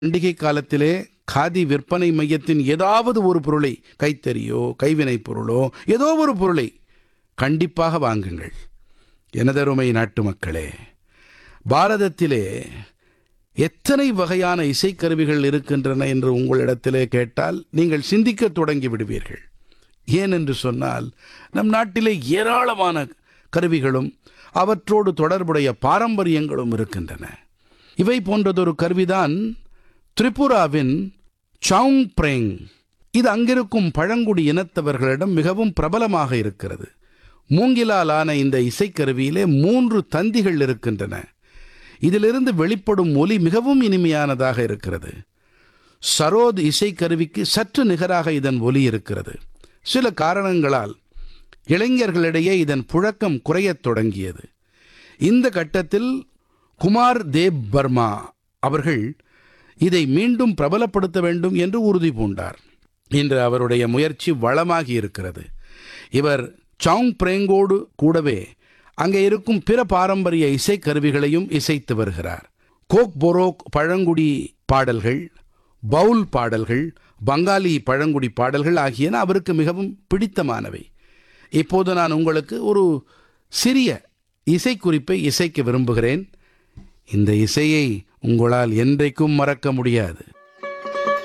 பண்டிகை காலத்திலே காதி விற்பனை மையத்தின் ஏதாவது ஒரு பொருளை கைத்தறியோ கைவினைப் பொருளோ ஏதோ ஒரு பொருளை கண்டிப்பாக வாங்குங்கள் எனதருமை நாட்டு மக்களே பாரதத்திலே எத்தனை வகையான இசைக்கருவிகள் இருக்கின்றன என்று உங்களிடத்திலே கேட்டால் நீங்கள் சிந்திக்கத் தொடங்கி விடுவீர்கள் ஏனென்று சொன்னால் நம் நாட்டிலே ஏராளமான கருவிகளும் அவற்றோடு தொடர்புடைய பாரம்பரியங்களும் இருக்கின்றன இவை போன்றதொரு கருவிதான் திரிபுராவின் சவுங் பிரேங் இது அங்கிருக்கும் பழங்குடி இனத்தவர்களிடம் மிகவும் பிரபலமாக இருக்கிறது மூங்கிலால் ஆன இந்த இசைக்கருவியிலே மூன்று தந்திகள் இருக்கின்றன இதிலிருந்து வெளிப்படும் ஒலி மிகவும் இனிமையானதாக இருக்கிறது சரோத் இசைக்கருவிக்கு சற்று நிகராக இதன் ஒலி இருக்கிறது சில காரணங்களால் இளைஞர்களிடையே இதன் புழக்கம் குறையத் தொடங்கியது இந்த கட்டத்தில் குமார் தேவ் பர்மா அவர்கள் இதை மீண்டும் பிரபலப்படுத்த வேண்டும் என்று உறுதி பூண்டார் இன்று அவருடைய முயற்சி வளமாகி இருக்கிறது இவர் சவுங் பிரேங்கோடு கூடவே அங்கே இருக்கும் பிற பாரம்பரிய இசைக்கருவிகளையும் இசைத்து வருகிறார் கோக் பொரோக் பழங்குடி பாடல்கள் பவுல் பாடல்கள் பங்காலி பழங்குடி பாடல்கள் ஆகியன அவருக்கு மிகவும் பிடித்தமானவை இப்போது நான் உங்களுக்கு ஒரு சிறிய இசைக்குறிப்பை இசைக்க விரும்புகிறேன் இந்த இசையை உங்களால் என்றைக்கும் மறக்க முடியாது